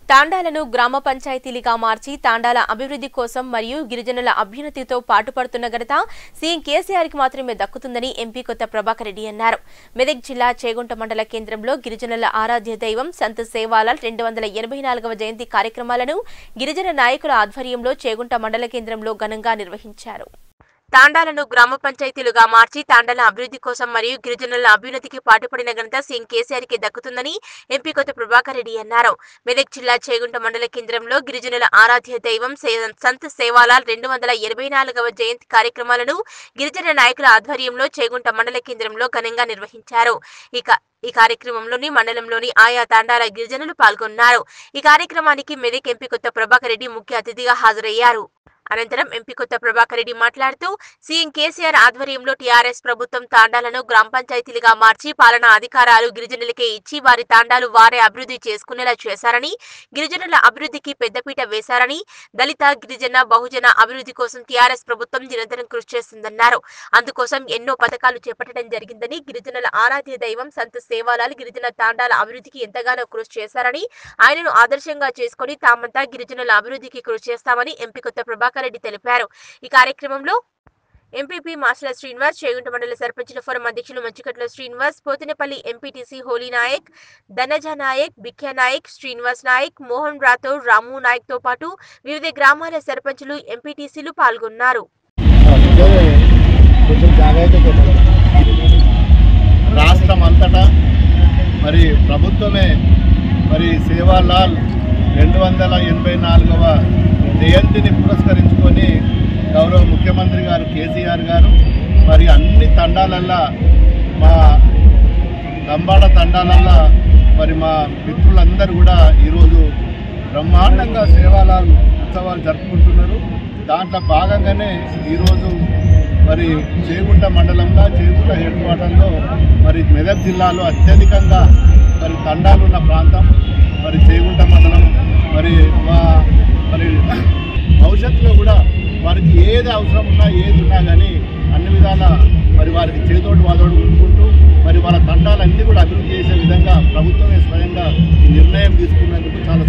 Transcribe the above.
తాండాలను గ్రామ పంచాయతీలుగా మార్చి తాండాల అభివృద్ధి కోసం మరియు గిరిజనుల అభ్యున్నతితో పాటుపడుతున్న ఘనత సీఎం కేసీఆర్ కి మాత్రమే దక్కుతుందని ఎంపీ కొత్త ప్రభాకర్ రెడ్డి అన్నారు మెదక్ జిల్లా చేగుంట మండల కేంద్రంలో గిరిజనుల ఆరాధ్య దైవం సంత్ సేవాలాల్ రెండు వందల ఎనభై నాలుగవ జయంతి కార్యక్రమాలను గిరిజన నాయకుల ఆధ్వర్యంలో చేగుంట మండల కేంద్రంలో ఘనంగా నిర్వహించారు తాండాలను గ్రామ పంచాయతీలుగా మార్చి తాండాల అభివృద్ధి కోసం మరియు గిరిజనుల అభ్యున్నతికి పాటుపడిన ఘనత సీఎం కేసీఆర్ కి దక్కుతుందని ఎంపీ కొత్త ప్రభాకర్ రెడ్డి అన్నారు మెదక్ జిల్లా చేగుంట మండల కేంద్రంలో గిరిజనుల ఆరాధ్య దైవం సే- సంత్ సేవాలాల్ రెండు వందల ఎనభై నాలుగవ జయంతి కార్యక్రమాలను గిరిజన నాయకుల ఆధ్వర్యంలో చేగుంట మండల కేంద్రంలో ఘనంగా నిర్వహించారు ఇక ఈ కార్యక్రమంలోని మండలంలోని ఆయా తాండాల గిరిజనులు పాల్గొన్నారు ఈ కార్యక్రమానికి మెదక్ ఎంపీ కొత్త ప్రభాకర్ రెడ్డి ముఖ్య అతిథిగా హాజరయ్యారు అనంతరం ఎంపీ కొత్త ప్రభాకర్ రెడ్డి మాట్లాడుతూ సీఎం కేసీఆర్ ఆధ్వర్యంలో టీఆర్ఎస్ ప్రభుత్వం తాండాలను గ్రామ పంచాయతీలుగా మార్చి పాలనా అధికారాలు గిరిజనులకే ఇచ్చి వారి తాండాలు వారే అభివృద్ధి చేసుకునేలా చేశారని గిరిజనుల అభివృద్ధికి పెద్దపీట వేశారని దళిత గిరిజన బహుజన అభివృద్ధి కోసం టీఆర్ఎస్ ప్రభుత్వం నిరంతరం కృషి చేస్తుందన్నారు అందుకోసం ఎన్నో పథకాలు చేపట్టడం జరిగిందని గిరిజనుల ఆరాధ్య దైవం సంత సేవాలాల్ గిరిజన తాండాల అభివృద్ధికి ఎంతగానో కృషి చేశారని ఆయనను ఆదర్శంగా చేసుకుని తామంతా గిరిజనుల అభివృద్ధికి కృషి చేస్తామని ఎంపీ కొత్త ప్రభాకర్ రెడ్డి తెలిపారు ఈ కార్యక్రమంలో ఎంపీపీ మాస్టర్ శ్రీనివాస్ చేగుంట మండల సర్పంచుల ఫోరం అధ్యక్షులు మంచికట్ల శ్రీనివాస్ పోతినపల్లి ఎంపీటీసీ హోలీ నాయక్ ధనజ నాయక్ బిఖ్యా నాయక్ శ్రీనివాస్ నాయక్ మోహన్ రాథోడ్ రాము నాయక్ తో పాటు వివిధ గ్రామాల సర్పంచులు ఎంపీటీసీలు పాల్గొన్నారు కొంచెం జాగ్రత్త రాష్ట్రం అంతటా మరి ప్రభుత్వమే మరి సేవాలాల్ రెండు వందల ఎనభై నాలుగవ జయంతిని పురస్కరించుకొని గౌరవ ముఖ్యమంత్రి గారు కేసీఆర్ గారు మరి అన్ని తండాలల్లా మా లంబాడ తండాలల్లా మరి మా మిత్రులందరూ కూడా ఈరోజు బ్రహ్మాండంగా సేవాలాల్ ఉత్సవాలు జరుపుకుంటున్నారు దాంట్లో భాగంగానే ఈరోజు మరి చేగుంట మండలంలో చేగుంట హెడ్ క్వార్టర్లో మరి మెదక్ జిల్లాలో అత్యధికంగా మరి తండాలు ఉన్న ప్రాంతం మరి చేగుంట మండలం మరి మా మరి భవిష్యత్తులో కూడా వారికి ఏది అవసరం ఉన్నా ఏది ఉన్నా కానీ అన్ని విధాల మరి వారికి చేతోటి వాదోడు ఉంటుకుంటూ మరి వాళ్ళ తండాలన్నీ కూడా అభివృద్ధి చేసే విధంగా ప్రభుత్వమే స్వయంగా ఈ నిర్ణయం తీసుకున్నందుకు చాలా